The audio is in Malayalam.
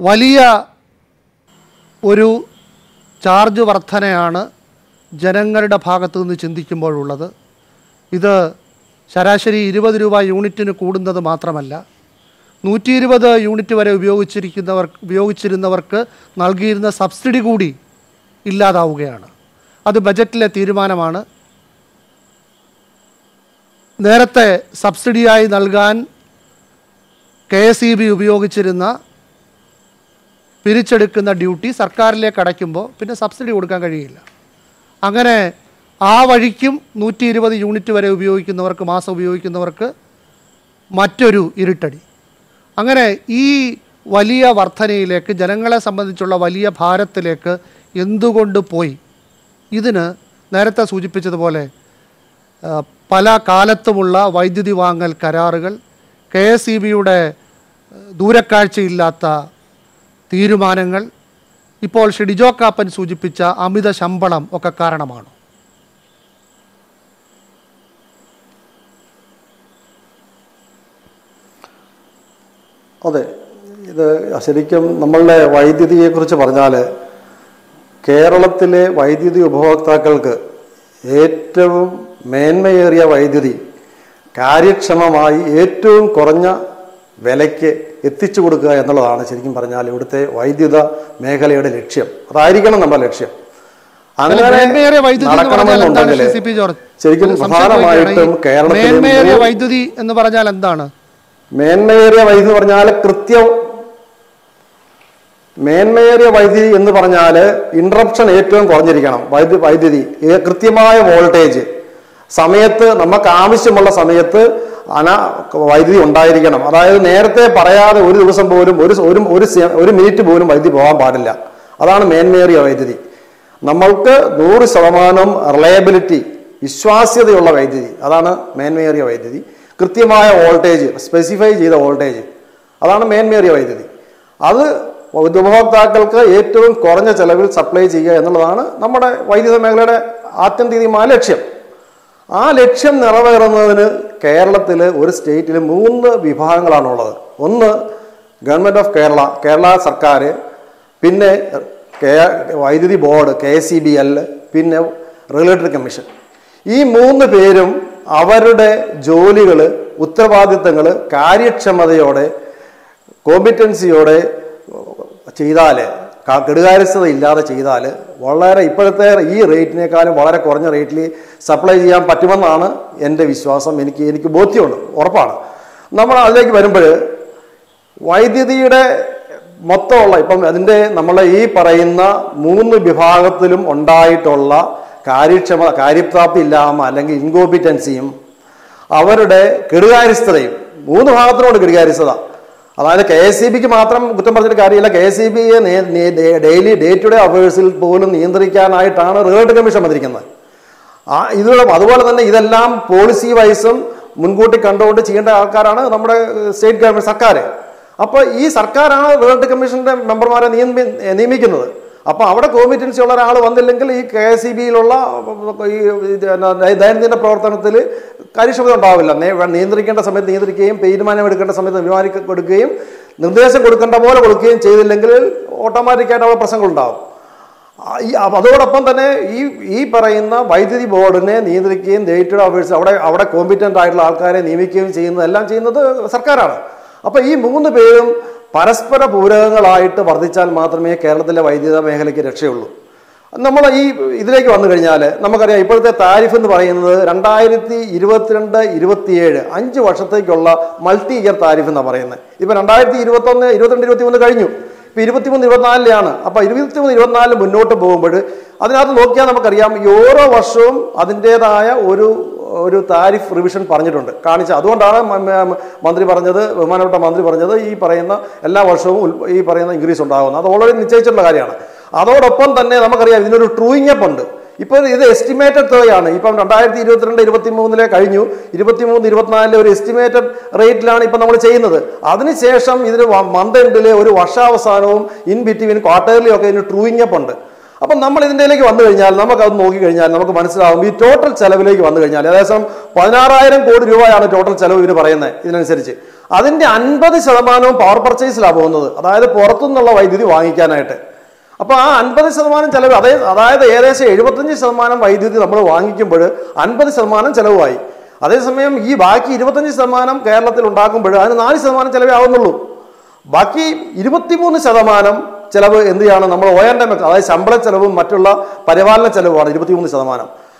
വലിയ ഒരു ചാർജ് വർധനയാണ് ജനങ്ങളുടെ ഭാഗത്തു നിന്ന് ചിന്തിക്കുമ്പോഴുള്ളത് ഇത് ശരാശരി ഇരുപത് രൂപ യൂണിറ്റിന് കൂടുന്നത് മാത്രമല്ല നൂറ്റി ഇരുപത് യൂണിറ്റ് വരെ ഉപയോഗിച്ചിരിക്കുന്നവർ ഉപയോഗിച്ചിരുന്നവർക്ക് നൽകിയിരുന്ന സബ്സിഡി കൂടി ഇല്ലാതാവുകയാണ് അത് ബജറ്റിലെ തീരുമാനമാണ് നേരത്തെ സബ്സിഡിയായി നൽകാൻ കെ എസ് ഇ ബി ഉപയോഗിച്ചിരുന്ന പിരിച്ചെടുക്കുന്ന ഡ്യൂട്ടി സർക്കാരിലേക്ക് അടയ്ക്കുമ്പോൾ പിന്നെ സബ്സിഡി കൊടുക്കാൻ കഴിയില്ല അങ്ങനെ ആ വഴിക്കും നൂറ്റി ഇരുപത് യൂണിറ്റ് വരെ ഉപയോഗിക്കുന്നവർക്ക് മാസം ഉപയോഗിക്കുന്നവർക്ക് മറ്റൊരു ഇരുട്ടടി അങ്ങനെ ഈ വലിയ വർധനയിലേക്ക് ജനങ്ങളെ സംബന്ധിച്ചുള്ള വലിയ ഭാരത്തിലേക്ക് എന്തുകൊണ്ട് പോയി ഇതിന് നേരത്തെ സൂചിപ്പിച്ചതുപോലെ ആ, പല കാലത്തുമുള്ള വൈദ്യുതി വാങ്ങൽ കരാറുകൾ കെ എസ് ഇ ബിയുടെ ദൂരക്കാഴ്ചയില്ലാത്ത തീരുമാനങ്ങൾ ഇപ്പോൾ ഷിഡിജോ കാപ്പൻ സൂചിപ്പിച്ച അമിത ശമ്പളം ഒക്കെ കാരണമാണ് അതെ ഇത് ശരിക്കും നമ്മളുടെ വൈദ്യുതിയെക്കുറിച്ച് പറഞ്ഞാൽ കേരളത്തിലെ വൈദ്യുതി ഉപഭോക്താക്കൾക്ക് ഏറ്റവും മേന്മയേറിയ വൈദ്യുതി കാര്യക്ഷമമായി ഏറ്റവും കുറഞ്ഞ വിലയ്ക്ക് എത്തിച്ചു കൊടുക്കുക എന്നുള്ളതാണ് ശരിക്കും പറഞ്ഞാൽ ഇവിടുത്തെ വൈദ്യുത മേഖലയുടെ ലക്ഷ്യം അതായിരിക്കണം നമ്മുടെ ലക്ഷ്യം മേന്മയേറിയ വൈദ്യുതി എന്ന് പറഞ്ഞാൽ എന്താണ് നടക്കണമെന്നുണ്ടെങ്കിൽ ശ്രീ സി പി ജോർജ് ശരിക്കും ഒരു സംശയം പ്രധാനമായിട്ടും ചോദിക്കുകയാണ്. ഈ കേരളത്തിലെ മേന്മയേറിയ മൂന്ന് വൈദ്യുതി എന്ന് പറഞ്ഞാൽ എന്താണ് മേന്മയേറിയ വൈദ്യുതി എന്ന് പറഞ്ഞാൽ കൃത്യം മേന്മയേറിയ വൈദ്യുതി എന്ന് പറഞ്ഞാൽ ഇൻട്രപ്ഷൻ ഏറ്റവും കുറഞ്ഞിരിക്കണം വൈദ്യു വൈദ്യുതി ഏ- കൃത്യമായ വോൾട്ടേജ് സമയത്ത് നമുക്ക് ആവശ്യമുള്ള സമയത്ത് അന വൈദ്യുതി ഉണ്ടായിരിക്കണം അതായത് നേരത്തെ പറയാതെ ഒരു ദിവസം പോലും ഒരു സ- ഒരു ഒരു സെ- ഒരു മിനിറ്റ് പോലും വൈദ്യുതി പോകാൻ പാടില്ല അതാണ് മേന്മയേറിയ വൈദ്യുതി നമ്മൾക്ക് നൂറ് ശതമാനം റിലയബിലിറ്റി വിശ്വാസ്യതയുള്ള വൈദ്യുതി അതാണ് മേന്മയേറിയ വൈദ്യുതി കൃത്യമായ വോൾട്ടേജ് സ്പെസിഫൈ ചെയ്ത വോൾട്ടേജ് അതാണ് മേന്മേറിയ വൈദ്യുതി അത് ഉപഭോക്താക്കൾക്ക് ഏറ്റവും കുറഞ്ഞ ചെലവിൽ സപ്ലൈ ചെയ്യുക എന്നുള്ളതാണ് നമ്മുടെ വൈദ്യുത മേഖലയുടെ ആത്യന്തികമായ ലക്ഷ്യം ആ ലക്ഷ്യം നിറവേറുന്നതിന് കേരളത്തിൽ ഒരു സ്റ്റേറ്റിൽ മൂന്ന് വിഭാഗങ്ങളാണുള്ളത് ഒന്ന് ഗവൺമെൻറ് ഓഫ് കേരള കേരള സർക്കാർ പിന്നെ കെ വൈദ്യുതി board K C B L പിന്നെ റെഗുലേറ്ററി കമ്മീഷൻ ഈ മൂന്ന് പേരും അവരുടെ ജോലികൾ ഉത്തരവാദിത്തങ്ങൾ കാര്യക്ഷമതയോടെ കോമ്പിറ്റൻസിയോടെ ചെയ്താൽ കെടുകാര്യസ്ഥത ഇല്ലാതെ ചെയ്താൽ വളരെ ഇപ്പോഴത്തെ ഈ റേറ്റിനേക്കാളും വളരെ കുറഞ്ഞ റേറ്റിൽ സപ്ലൈ ചെയ്യാൻ പറ്റുമെന്നാണ് എൻ്റെ വിശ്വാസം എനിക്ക് എനിക്ക് ബോധ്യമുണ്ട് ഉറപ്പാണ് നമ്മൾ അതിലേക്ക് വരുമ്പോൾ വൈദ്യുതിയുടെ മൊത്തമുള്ള ഇപ്പം അതിൻ്റെ നമ്മളെ ഈ പറയുന്ന മൂന്ന് വിഭാഗത്തിലും ഉണ്ടായിട്ടുള്ള കാര്യക്ഷമ കാര്യപ്രാപ്തി ഇല്ലായ്മ അല്ലെങ്കിൽ ഇൻകോമ്പിറ്റൻസിയും അവരുടെ കെടുകാര്യസ്ഥതയും മൂന്ന് ഭാഗത്തിനോട് കെടുകാര്യസ്ഥത അതായത് കെ എസ് സി ബിക്ക് മാത്രം കുറ്റം പറഞ്ഞിട്ട് കാര്യമില്ല കെ എസ് സി ബിയെ ഡെയിലി ഡേ ടു ഡേ അഫേഴ്സിൽ പോലും നിയന്ത്രിക്കാനായിട്ടാണ് റേഡ് കമ്മീഷൻ വന്നിരിക്കുന്നത് ആ ഇതിലുള്ള അതുപോലെ തന്നെ ഇതെല്ലാം പോളിസി വൈസും മുൻകൂട്ടി കണ്ടുകൊണ്ട് ചെയ്യേണ്ട ആൾക്കാരാണ് നമ്മുടെ സ്റ്റേറ്റ് ഗവൺമെന്റ് സർക്കാർ അപ്പോൾ ഈ സർക്കാരാണ് വേൾഡ് കമ്മീഷന്റെ മെമ്പർമാരെ നിയമി നിയമിക്കുന്നത് അപ്പോൾ അവിടെ കോമ്പിറ്റൻസി ഉള്ള ഒരാൾ വന്നില്ലെങ്കിൽ ഈ കെ എസ് സി ബിയിലുള്ള ഈ ഇത് എന്നാ ദൈനംദിന പ്രവർത്തനത്തിൽ കാര്യക്ഷമത ഉണ്ടാവില്ല നേ- നിയന്ത്രിക്കേണ്ട സമയത്ത് നിയന്ത്രിക്കുകയും തീരുമാനം എടുക്കേണ്ട സമയത്ത് തീരുമാനം കൊടുക്കുകയും നിർദ്ദേശം കൊടുക്കേണ്ട പോലെ കൊടുക്കുകയും ചെയ്തില്ലെങ്കിൽ ഓട്ടോമാറ്റിക്കായിട്ട് അവിടെ പ്രശ്നങ്ങളുണ്ടാവും ആ, ഈ അപ്പൊ അതോടൊപ്പം തന്നെ ഈ ഈ പറയുന്ന വൈദ്യുതി ബോർഡിനെ നിയന്ത്രിക്കുകയും ഡേറ്റഡ് അവേഴ്സ് അവിടെ അവിടെ കോമ്പിറ്റന്റ് ആയിട്ടുള്ള ആൾക്കാരെ നിയമിക്കുകയും ചെയ്യുന്നത് എല്ലാം ചെയ്യുന്നത് സർക്കാരാണ് അപ്പൊ ഈ മൂന്ന് പേരും പരസ്പര പൂരകങ്ങളായിട്ട് വർദ്ധിച്ചാൽ മാത്രമേ കേരളത്തിലെ വൈദ്യുത മേഖലയ്ക്ക് രക്ഷയുള്ളൂ നമ്മൾ ഈ ഇതിലേക്ക് വന്നു കഴിഞ്ഞാൽ നമുക്കറിയാം ഇപ്പോഴത്തെ താരിഫ് എന്ന് പറയുന്നത് രണ്ടായിരത്തി ഇരുപത്തിരണ്ട് ഇരുപത്തിയേഴ് അഞ്ച് വർഷത്തേക്കുള്ള മൾട്ടി ഇയർ താരിഫ് എന്നാണ് പറയുന്നത് ഇപ്പം രണ്ടായിരത്തി ഇരുപത്തൊന്ന് ഇരുപത്തിരണ്ട് ഇരുപത്തിമൂന്ന് കഴിഞ്ഞു ഇപ്പം ഇരുപത്തിമൂന്ന് ഇരുപത്തിനാലിലാണ് അപ്പോൾ ഇരുപത്തിമൂന്ന് ഇരുപത്തിനാലിൽ മുന്നോട്ട് പോകുമ്പോൾ അതിനകത്ത് നോക്കിയാൽ നമുക്കറിയാം ഈ ഓരോ വർഷവും അതിൻ്റേതായ ഒരു ഒരു താരിഫ് റിവിഷൻ പറഞ്ഞിട്ടുണ്ട് കാണിച്ച അതുകൊണ്ടാണ് മ- മ- മന്ത്രി പറഞ്ഞത് ബഹുമാനപ്പെട്ട മന്ത്രി പറഞ്ഞത് ഈ പറയുന്ന എല്ലാ വർഷവും ഉൽ- ഈ പറയുന്ന ഇൻക്രീസ് ഉണ്ടാകുന്നത് അത് ഓൾറെഡി നിശ്ചയിച്ചിട്ടുള്ള കാര്യമാണ് അതോടൊപ്പം തന്നെ നമുക്കറിയാം ഇതിനൊരു ട്രൂയിങ് അപ്പ് ഉണ്ട് ഇപ്പോൾ ഇത് എസ്റ്റിമേറ്റഡ് തുകയാണ് ഇപ്പം രണ്ടായിരത്തി ഇരുപത്തിരണ്ട് ഇരുപത്തി മൂന്നിലെ കഴിഞ്ഞു ഇരുപത്തി മൂന്ന് ഇരുപത്തിനാലിലെ ഒരു എസ്റ്റിമേറ്റഡ് റേറ്റിലാണ് ഇപ്പം നമ്മൾ ചെയ്യുന്നത് അതിനുശേഷം ഇതിന് മന്ത് എൻഡിലെ ഒരു വർഷാവസാനവും ഇൻ ബിറ്റ്വീൻ ക്വാർട്ടേർലി ഒക്കെ ഇതിന് ട്രൂയിങ് അപ്പ് ഉണ്ട് അപ്പം നമ്മൾ ഇതിൻ്റെലേക്ക് വന്നു കഴിഞ്ഞാൽ നമുക്ക് അത് നോക്കിക്കഴിഞ്ഞാൽ നമുക്ക് മനസ്സിലാവും ഈ ടോട്ടൽ ചെലവിലേക്ക് വന്നു കഴിഞ്ഞാൽ ഏകദേശം പതിനാറായിരം കോടി രൂപയാണ് ടോട്ടൽ ചെലവ് ഇവർ പറയുന്നത് ഇതിനനുസരിച്ച് അതിന്റെ അൻപത് ശതമാനവും പവർ പർച്ചേസിലാണ് പോകുന്നത് അതായത് പുറത്തുനിന്നുള്ള വൈദ്യുതി വാങ്ങിക്കാനായിട്ട് അപ്പോൾ ആ അൻപത് ശതമാനം ചെലവ് അതേ അതായത് ഏകദേശം എഴുപത്തഞ്ച് ശതമാനം വൈദ്യുതി നമ്മൾ വാങ്ങിക്കുമ്പോൾ അൻപത് ശതമാനം ചെലവായി അതേസമയം ഈ ബാക്കി ഇരുപത്തഞ്ച് ശതമാനം കേരളത്തിൽ ഉണ്ടാക്കുമ്പോൾ അതിന് നാല് ശതമാനം ചെലവേ ആവുന്നുള്ളൂ ബാക്കി ഇരുപത്തിമൂന്ന് ശതമാനം ചെലവ് എന്ത് ചെയ്യാണ് നമ്മൾ ഒ എൻ എം അതായത് ശമ്പള ചെലവും മറ്റുള്ള പരിപാലന ചെലവുമാണ് ഇരുപത്തിമൂന്ന് ശതമാനം